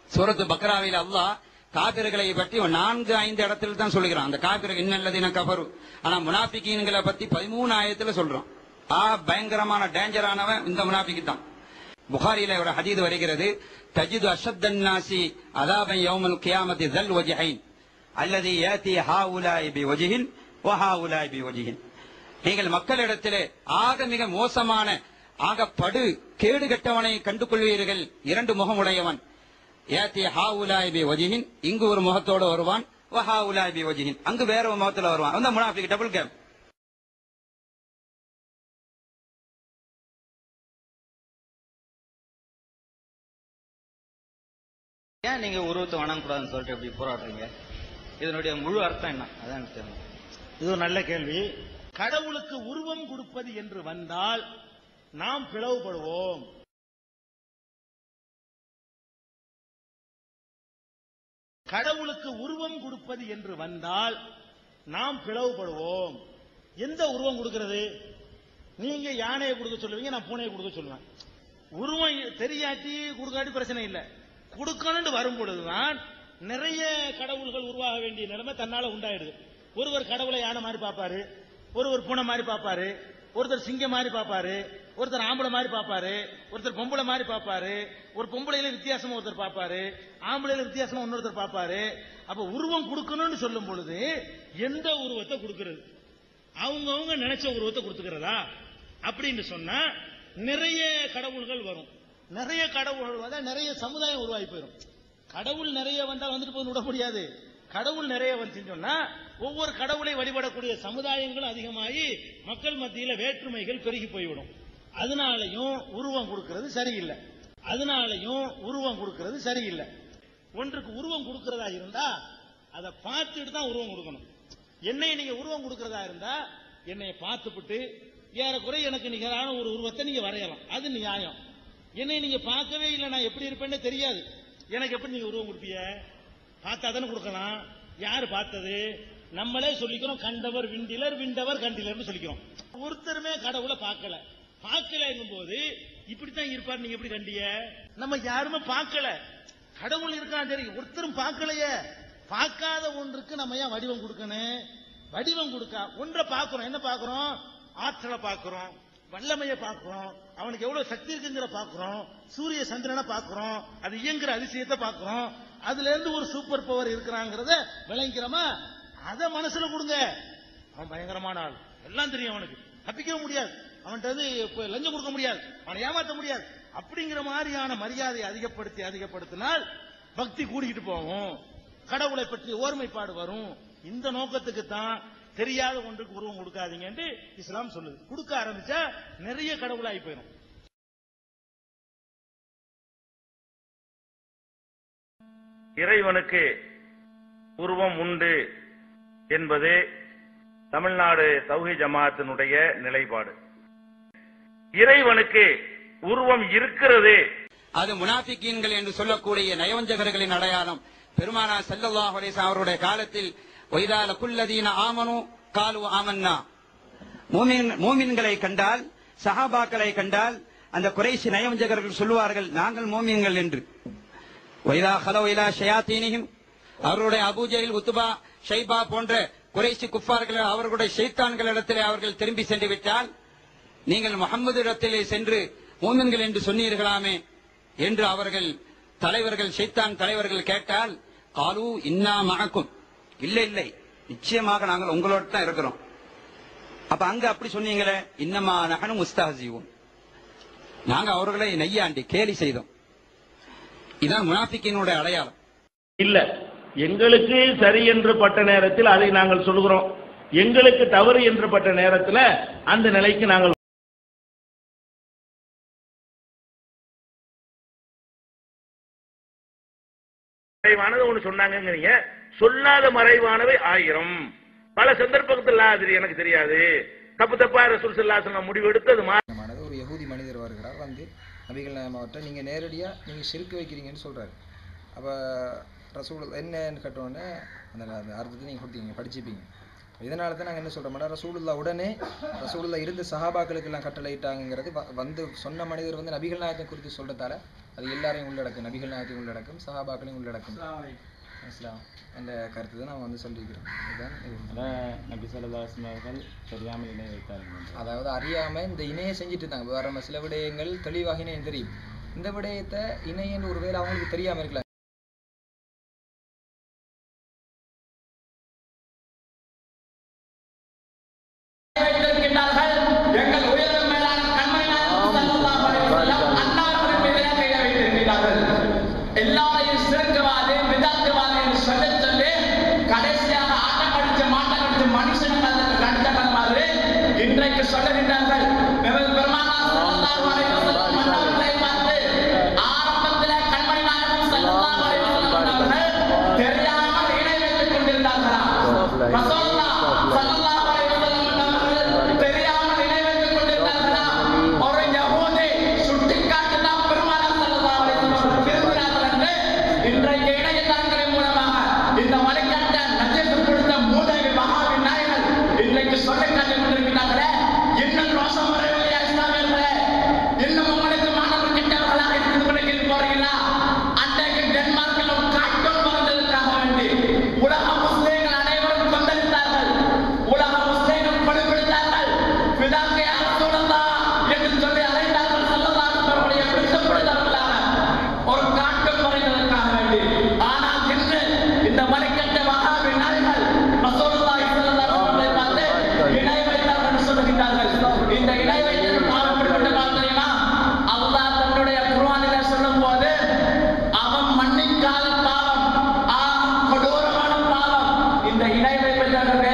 சூரத்து பக்ராவில் அல்லாஹ் காபிர்களை பற்றி ஒரு நான்கு ஐந்து இடத்துல தான் சொல்லுகிறான் அந்த காபிர்கள் இன்னல்லதீன கஃபரு ஆனா முனாஃபிகீன்களை பத்தி பதிமூணு ஆயத்துல சொல்றான் ஆ பயங்கரமான டேஞ்சரானவன் இந்த முனாஃபிக்கு தான் புகாரில ஒரு ஹதீது வருகிறது தஜிது அஷத்தன் நாசி அதாபன் யௌமல் கியாமத்தி தல் வஜஹைன் அல்லது ஏத்தி ஹாவுலாய் பி வஜிஹின் வஹாவுலாய் பி வஜிஹின் நீங்கள் மக்களிடத்திலே ஆக மிக மோசமான ஆக படு கேடு கெட்டவனை கண்டு கொள்வீர்கள் இரண்டு முகமுடையவன் ஏத்தி ஹாவுலாய் பி வஜிஹின் இங்கு ஒரு முகத்தோடு வருவான் வஹாவுலாய் பி வஜிஹின் அங்கு வேற ஒரு முகத்துல வருவான் அந்த முனாஃபிக் டபுள் கேம் ஏன் நீங்க உருவத்தை வணங்கக்கூடாதுன்னு சொல்லிட்டு இப்படி போராடுறீங்க இதனுடைய முழு அர்த்தம் என்ன அதான் எனக்கு தெரியணும் இது ஒரு நல்ல கேள்வி கடவுளுக்கு உருவம் கொடுப்பது என்று வந்தால் நாம் பிளவுபடுவோம் கடவுளுக்கு உருவம் கொடுப்பது என்று வந்தால் நாம் பிளவுபடுவோம் எந்த உருவம் கொடுக்கிறது நீங்க யானையை கொடுக்க சொல்லுவீங்க நான் பூனையை கொடுக்க சொல்லுவேன் உருவம் தெரியாட்டி கொடுக்காட்டி பிரச்சனை இல்லை கொடுக்கணும்னு வரும் பொழுதுதான் நிறைய கடவுள்கள் உருவாக வேண்டிய நிலைமை தன்னால உண்டாயிடுது ஒருவர் கடவுளை யானை மாதிரி பார்ப்பாரு ஒருவர் பூனை மாதிரி பார்ப்பாரு ஒருத்தர் சிங்கம் மாதிரி பார்ப்பாரு ஒருத்தர் ஆம்பளை மாதிரி பார்ப்பாரு ஒருத்தர் பொம்பளை மாதிரி பார்ப்பாரு ஒரு பொம்பளையில வித்தியாசமா ஒருத்தர் பார்ப்பாரு ஆம்பளையில வித்தியாசமா இன்னொருத்தர் பார்ப்பாரு அப்ப உருவம் கொடுக்கணும்னு சொல்லும் பொழுது எந்த உருவத்தை கொடுக்கிறது அவங்கவங்க நினைச்ச உருவத்தை கொடுத்துக்கிறதா அப்படின்னு சொன்னா நிறைய கடவுள்கள் வரும் நிறைய கடவுள்கள் வந்தா நிறைய சமுதாயம் உருவாகி போயிடும் கடவுள் நிறைய வந்தா வந்துட்டு போய் விட முடியாது கடவுள் நிறைய வந்துச்சுன்னு சொன்னா ஒவ்வொரு கடவுளை வழிபடக்கூடிய சமுதாயங்களும் அதிகமாகி மக்கள் மத்தியில வேற்றுமைகள் பெருகி போய்விடும் அதனாலையும் உருவம் கொடுக்கிறது சரியில்லை அதனாலையும் உருவம் கொடுக்கிறது சரியில்லை ஒன்றுக்கு உருவம் கொடுக்கிறதா இருந்தா அதை பார்த்துட்டு தான் உருவம் கொடுக்கணும் என்னை நீங்க உருவம் கொடுக்கிறதா இருந்தா என்னை பார்த்துப்புட்டு ஏறக்குறை எனக்கு நிகரான ஒரு உருவத்தை நீங்க வரையலாம் அது நியாயம் என்னை நீங்க பார்க்கவே இல்லை நான் எப்படி இருப்பேன்னு தெரியாது எனக்கு எப்படி நீங்க உருவம் கொடுப்பீங்க பார்த்தா தானே கொடுக்கலாம் யாரு பார்த்தது நம்மளே சொல்லிக்கிறோம் கண்டவர் விண்டிலர் விண்டவர் கண்டிலர்னு சொல்லிக்கிறோம் ஒருத்தருமே கடவுளை பார்க்கல பார்க்கலங்கும் போது இப்படித்தான் இருப்பார் நீங்க எப்படி கண்டிய நம்ம யாருமே பார்க்கல கடவுள் இருக்கான் சரி ஒருத்தரும் பார்க்கலையே பார்க்காத ஒன்றுக்கு நம்ம ஏன் வடிவம் கொடுக்கணும் வடிவம் கொடுக்க ஒன்றை பார்க்கிறோம் என்ன பார்க்கிறோம் ஆற்றலை பார்க்கிறோம் வல்லமையை பார்க்கிறோம் அவனுக்கு எவ்வளவு சக்தி இருக்குங்கிற பார்க்கிறோம் சூரிய சந்திரனை பார்க்கிறோம் அது இயங்குற அதிசயத்தை பார்க்கிறோம் அதுல இருந்து ஒரு சூப்பர் பவர் இருக்கிறாங்கிறத விளங்கிறோமா அத மனசுல கொடுங்க அவன் பயங்கரமான ஆள் எல்லாம் தெரியும் அவனுக்கு தப்பிக்கவும் முடியாது அவன்கிட்ட வந்து இப்ப லஞ்சம் கொடுக்க முடியாது அவனை ஏமாத்த முடியாது அப்படிங்கிற மாதிரியான மரியாதையை அதிகப்படுத்தி அதிகப்படுத்தினால் பக்தி கூடிக்கிட்டு போகும் கடவுளை பற்றி ஓர்மைப்பாடு வரும் இந்த நோக்கத்துக்கு தான் தெரியாத ஒன்றுக்கு உருவம் கொடுக்காதீங்கன்னு இஸ்லாம் சொல்லுது கொடுக்க ஆரம்பிச்சா நிறைய கடவுளாகி போயிடும் இறைவனுக்கு உருவம் உண்டு என்பது தமிழ்நாடு தௌஹி ஜமாத்தினுடைய நிலைப்பாடு இறைவனுக்கு உருவம் இருக்கிறது அது முனாஃபிகீன்கள் என்று சொல்லக்கூடிய நயவஞ்சகர்களின் அடையாளம் பெருமானா ஸல்லல்லாஹு அலைஹி வஸல்லம் அவருடைய காலத்தில் வைதால குல்லதீன ஆமனு காலு ஆமன்னா மூமின் மூமின்களை கண்டால் சஹாபாக்களை கண்டால் அந்த குறைசி நயவஞ்சகர்கள் சொல்லுவார்கள் நாங்கள் மூமின்கள் என்று வைதா ஹலோ இலா ஷயாத்தீனியும் அவர்களுடைய அபூஜையில் உத்துபா ஷைபா போன்ற குறைசி குஃபார்கள் அவர்களுடைய ஷைத்தான்களிடத்திலே அவர்கள் திரும்பி சென்று விட்டால் நீங்கள் முகம்மது இடத்திலே சென்று மூமின்கள் என்று சொன்னீர்களாமே என்று அவர்கள் தலைவர்கள் ஷைத்தான் தலைவர்கள் கேட்டால் காலு இன்னா மணக்கும் இல்லை இல்லை நிச்சயமாக நாங்கள் உங்களோட தான் இருக்கிறோம் அப்ப அங்க அப்படி சொன்னீங்களே இன்னமா நகனும் முஸ்தாஜீவும் நாங்க அவர்களை நெய்யாண்டி கேலி செய்தோம் இதான் முனாஃபிக்கினுடைய அடையாளம் இல்ல எங்களுக்கு சரி என்று பட்ட நேரத்தில் அதை நாங்கள் சொல்கிறோம் எங்களுக்கு தவறு என்று பட்ட நேரத்தில் அந்த நிலைக்கு நாங்கள் மறைவானது ஒண்ணு சொன்னாங்கங்கிறீங்க சொல்லாத மறைவானவை ஆயிரம் பல சந்தர்ப்பத்தில் அது எனக்கு தெரியாது தப்பு தப்பா ரசூல் சல்லாசன முடிவெடுத்து அது மா- மானது ஒரு யகூதி மனிதர் வருகிறார் வந்து நபிகள் நாயம் அவர்கிட்ட நீங்கள் நேரடியாக நீங்கள் சிறுக்கு வைக்கிறீங்கன்னு சொல்கிறாரு அப்போ ரசூல் என்னன்னு கேட்டோடனே அந்த அந்த அர்த்தத்தை நீங்கள் கொடுத்தீங்க படிச்சுப்பீங்க இதனால தான் நாங்கள் என்ன சொல்கிறோம்னா ரசூலுல்லா உடனே ரசூலுல்லா இருந்த சஹாபாக்களுக்கெல்லாம் கட்டளையிட்டாங்கிறது வ- வந்து சொன்ன மனிதர் வந்து நபிகள் நாயகத்தை குறித்து சொல்கிறதால அது எல்லாரையும் உள்ளடக்கும் நபிகள் நாயகத்தையும் உள்ளடக்கும் சஹாபாக்களையும் உள்ளடக்கும் இஸ்லாம் என்ற கருத்து தான் நான் வந்து சொல்லியிருக்கிறேன் இதுதான் இது. நபி சொல்லா அவர்கள் தெரியாமல் இணை வைத்தார்கள் அதாவது அறியாம இந்த இணையை செஞ்சுட்டு இருந்தாங்க வேற நம்ம சில விடயங்கள் தெளிவாக இணையம் தெரியும் இந்த விடயத்தை இணையன்னு ஒருவேளை அவங்களுக்கு தெரியாம இருக்கலாம் வைத்திருக்கின்றார்கள் எங்கள் உயரம் மேலான கண்மணி நாயகம் ஸல்லல்லாஹு அலைஹி வஸல்லம் அன்னாரின் மீதே கையை வைத்திருக்கிறார்கள் எல்லாரையும் சிறுக்குவாது விதாக்குவாது என்று சொல்ல சொல்லி கடைசியாக ஆட்டம் கடிச்சு மாட்டம் கடிச்சு மனுஷனுக்கு அதற்கு கடிச்ச மாதிரி இன்றைக்கு சொல்லுகின்றார்கள் பெரு- பெருமானார் ஸல்லல்லாஹு அலைஹி வஸல்லம் அன்னார்களை பார்த்து ஆரம்பத்திலே கண்மணி நாயகம் ஸல்லல்லாஹு அலைஹி வஸல்லம் அவர்கள் தெரியாமல் இணை வைத்துக் கொண்டிருந்தார்களாம் ரசூலுல்லாஹ் ஸல்லல்லாஹு அலைஹி வஸல்லம் அவர்கள் தெரியாமல் இணை வைத்துக் கொண்டிருந்தார்களாம் ஒரு யஹூதி சுட்டிக்காட்டிதான் பெருமானார் ஸல்லல்லாஹு அலைஹி வஸல்லம் திரும்பினார்கள் என்று இன்றைக்கு இணையதளங்களின் மூலமாக இந்த வழிகாட்ட நஜீஸ் கொடுத்த மூதேவி மகாவின் நாயகர் இன்றைக்கு சொல்லிக் காட்டிக் கொண்டிருக்கிறார்களே இன்னும் ரோஷம் வரவில்லையா இஸ்லாமியர்களே இன்னும் உங்களுக்கு மாணவர் கிட்டவர்களாக இருந்து கொண்டிருக்கிற போறீங்களா அன்றைக்கு டென்மார்க்கில் ஒரு காட்டும் மறந்ததற்காக வேண்டி உலக முஸ்லிம்கள் அனைவரும் கொந்தளித்தார்கள் உலக முஸ்லிம்கள் படுபடுத்தார்கள் பிதாக்கையாக சூழலாம் என்று சொல்லி அழைத்தார்கள் செல்லலாம் அவர்களுடைய பிடித்தப்படுத்தவர்களாக ஒரு காட்டும் மறைந்ததற்காக வேண்டி ஆனால் இன்று இந்த மலைக்கட்ட மகாவின் நாய்கள் ரசூலுல்லாஹி ஸல்லல்லாஹு அலைஹி வஸல்லம் பார்த்து இணை வைத்தார்கள் என்று சொல்லுகிறார்கள் இந்த இணை வைத்தது பாவம் எப்படிப்பட்ட பாவம் தெரியுமா அல்லாஹ் தன்னுடைய குர்ஆனிலே சொல்லும்போது அவன் மன்னிக்காத பாவம் ஆ கொடூரமான பாவம் இந்த இணை வைப்பதற்கு